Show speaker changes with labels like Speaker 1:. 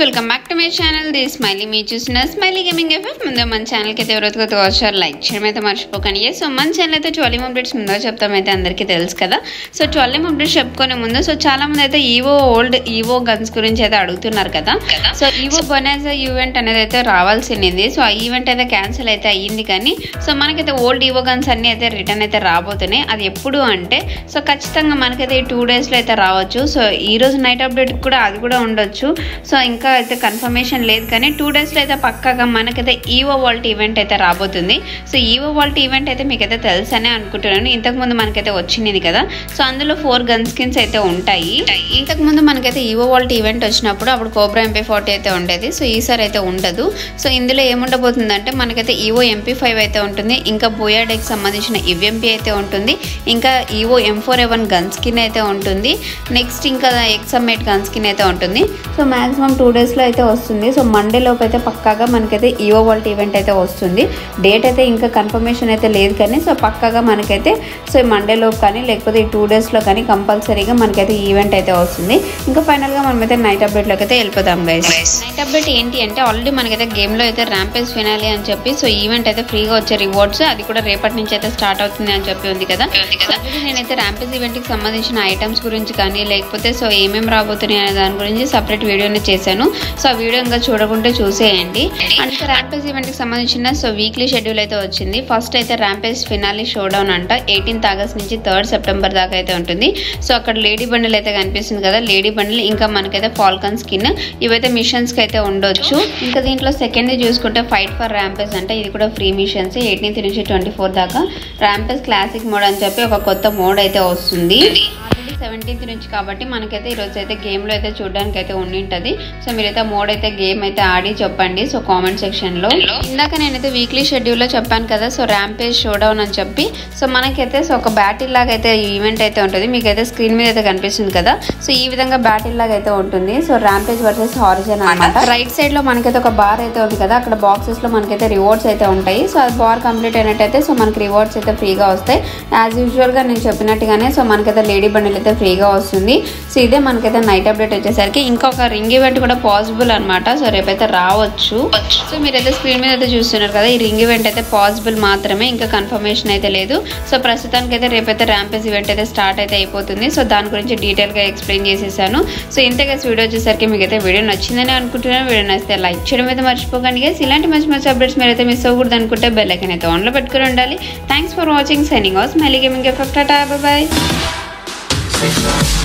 Speaker 1: Welcome back to my channel the smiley మీ చూసిన smiley gaming FF ముందు మన ఛానల్కి అయితే ఎవరైతే కొత్తగా వచ్చారు లైక్ చేయడం అయితే మర్చిపోకండి సో మన ఛానల్ అయితే ట్వెల్వ్ అప్డేట్స్ ముందో చెప్తామైతే అందరికీ తెలుసు కదా సో ట్వెల్వ్ అప్డేట్స్ చెప్పుకునే ముందు సో చాలా మంది అయితే ఈవో ఓల్డ్ ఈవో గన్స్ గురించి అయితే అడుగుతున్నారు కదా సో ఈవో బొనాజా ఈవెంట్ అనేది అయితే రావాల్సింది సో ఆ ఈవెంట్ అయితే క్యాన్సిల్ అయితే అయ్యింది కానీ సో మనకైతే ఓల్డ్ ఈవో గన్స్ అన్ని అయితే రిటర్న్ అయితే రాబోతున్నాయి అది ఎప్పుడు అంటే సో ఖచ్చితంగా మనకైతే ఈ టూ డేస్లో అయితే రావచ్చు సో ఈ రోజు నైట్ అప్డేట్ కూడా అది కూడా ఉండొచ్చు సో ఇంకా అయితే కన్ఫర్మేషన్ లేదు కానీ టూ డేస్లో అయితే పక్కాగా మనకైతే ఈవో వాల్ట్ ఈవెంట్ అయితే రాబోతుంది సో ఈవో వాల్ట్ ఈవెంట్ అయితే మీకైతే తెలుసనే అనుకుంటున్నాను ఇంతకుముందు మనకైతే వచ్చింది కదా సో అందులో ఫోర్ గన్ స్కిన్స్ అయితే ఉంటాయి ఇంతకుముందు మనకైతే ఈవో వాల్ట్ ఈవెంట్ వచ్చినప్పుడు అప్పుడు కోబ్రా ఎంపీ ఫార్టీ అయితే ఉండేది సో ఈసారి అయితే ఉండదు సో ఇందులో ఏముండబోతుందంటే మనకైతే ఈవో ఎంపీ ఫైవ్ అయితే ఉంటుంది ఇంకా బోయాడెక్ సంబంధించిన ఇవ్ఎంపీ అయితే ఉంటుంది ఇంకా evo M four A one gun skin అయితే ఉంటుంది నెక్స్ట్ ఇంకా ఎక్సమ్మేట్ గన్ స్కిన్ అయితే ఉంటుంది సో మాక్సిమం టూ డేస్లో అయితే వస్తుంది సో మండే లోపు అయితే పక్కాగా మనకైతే ఈవో వాల్ట్ ఈవెంట్ అయితే వస్తుంది డేట్ అయితే ఇంకా కన్ఫర్మేషన్ అయితే లేదు కానీ సో పక్కాగా మనకైతే సో ఈ మండే లోపు కానీ లేకపోతే ఈ టూ డేస్లో కానీ కంపల్సరీగా మనకైతే ఈవెంట్ అయితే వస్తుంది ఇంకా ఫైనల్గా మనమైతే నైట్ అప్డేట్లోకి అయితే వెళ్ళిపోతాం గైస్ నైట్ అప్డేట్ ఏంటి అంటే ఆల్రెడీ మనకైతే గేమ్లో అయితే ర్యాంపేజ్ ఫినాలి అని చెప్పి సో ఈవెంట్ అయితే ఫ్రీగా వచ్చే రివార్డ్స్ అది కూడా రేపటి నుంచి అయితే స్టార్ట్ అవుతుంది అని చెప్పి ఉంది కదా సో already నేనైతే ర్యాంపేజ్ ఈవెంట్కి సంబంధించిన ఐటమ్స్ గురించి కానీ లేకపోతే సో ఏమేమి రాబోతున్నాయి అనే దాని గురించి సపరేట్ వీడియోని చేశాను సో ఆ వీడియో ఇంకా చూడకుంటే చూసేయండి అంటే ర్యాంపేజ్ ఈవెంట్కి సంబంధించిన సో వీక్లీ షెడ్యూల్ అయితే వచ్చింది ఫస్ట్ అయితే ర్యాంపేజ్ ఫినాలి షోడౌన్ అంట ఎయిటీన్త్ ఆగస్ట్ నుంచి థర్డ్ సెప్టెంబర్ దాకా అయితే ఉంటుంది సో అక్కడ లేడీ బండిల్ అయితే కనిపిస్తుంది కదా లేడీ బండిల్ ఇంకా మనకైతే ఫాల్కన్ స్కిన్ ఇవైతే మిషన్స్కి అయితే ఉండొచ్చు ఇంకా దీంట్లో సెకండ్ చూసుకుంటే ఫైట్ ఫర్ ర్యాంపేజ్ అంటే ఇది కూడా ఫ్రీ మిషన్స్ ఎయిటీన్త్ నుంచి ట్వంటీ ఫోర్ దాకా ర్యాంపేజ్ క్లాసిక్ మోడ్ అని చెప్పి ఒక కొత్త మోడ్ అయితే వస్తుంది ఆల్రెడీ సెవెంటీన్త్ నుంచి కాబట్టి మనకైతే ఈరోజు అయితే గేమ్లో అయితే చూడడానికి అయితే ఉండి ఉంటుంది సో మీరైతే మోడ్ అయితే గేమ్ అయితే ఆడి చెప్పండి సో కామెంట్ సెక్షన్లో ఇందాక నేనైతే వీక్లీ షెడ్యూల్లో చెప్పాను కదా సో ర్యాంపేజ్ షోడౌన్ అని చెప్పి సో మనకైతే సో ఒక బ్యాటిల్ లాగా అయితే ఈవెంట్ అయితే ఉంటుంది మీకైతే స్క్రీన్ మీద అయితే కనిపిస్తుంది కదా సో ఈ విధంగా బ్యాటిల్ లాగా అయితే ఉంటుంది సో ర్యాంపేజ్ వర్సెస్ హారిజన్ అనమాట రైట్ సైడ్ లో మనకైతే ఒక బార్ అయితే ఉంది కదా అక్కడ బాక్సెస్ లో మనకైతే రివార్డ్స్ అయితే ఉంటాయి సో అది బార్ కంప్లీట్ అయినట్టయితే సో మనకి రివార్డ్స్ అయితే ఫ్రీగా వస్తాయి యాజ్ యూజువల్ గా నేను చెప్పినట్టుగానే సో మనకైతే లేడీ బండిల్ అయితే ఫ్రీగా వస్తుంది సో ఇదే మనకైతే నైట్ అప్డేట్ వచ్చేసరికి ఇంకొక రింగ్ ఈవెంట్ కూడా పాసిబుల్ అనమాట సో రేపైతే రావచ్చు సో మీరైతే స్క్రీన్ మీద అయితే చూస్తున్నారు కదా ఈ రింగ్ ఈవెంట్ అయితే పాసిబుల్ మాత్రమే ఇంకా కన్ఫర్మేషన్ అయితే లేదు సో ప్రస్తుతానికి అయితే రేపైతే ర్యాంపేజ్ ఈవెంట్ అయితే స్టార్ట్ అయితే అయిపోతుంది సో దాని గురించి డీటెయిల్ గా ఎక్స్ప్లెయిన్ చేసేసాను సో ఇంతగా వీడియో వచ్చేసరికి మీకు అయితే వీడియో నచ్చిందని అనుకుంటున్నాను వీడియో నచ్చితే లైక్ చేయడం అయితే మర్చిపోకండి guys. ఇలాంటి మంచి మంచి అప్డేట్స్ మీరైతే మిస్ అవ్వకూడదు అనుకుంటే బెల్ ఐకన్ అయితే ఆన్లో పెట్టుకుని ఉండాలి థ్యాంక్స్ ఫర్ వాచింగ్ సైనింగ్ హౌస్ మళ్ళీ గేమింగ్ ఎఫెక్ట్ టాటా బాయ్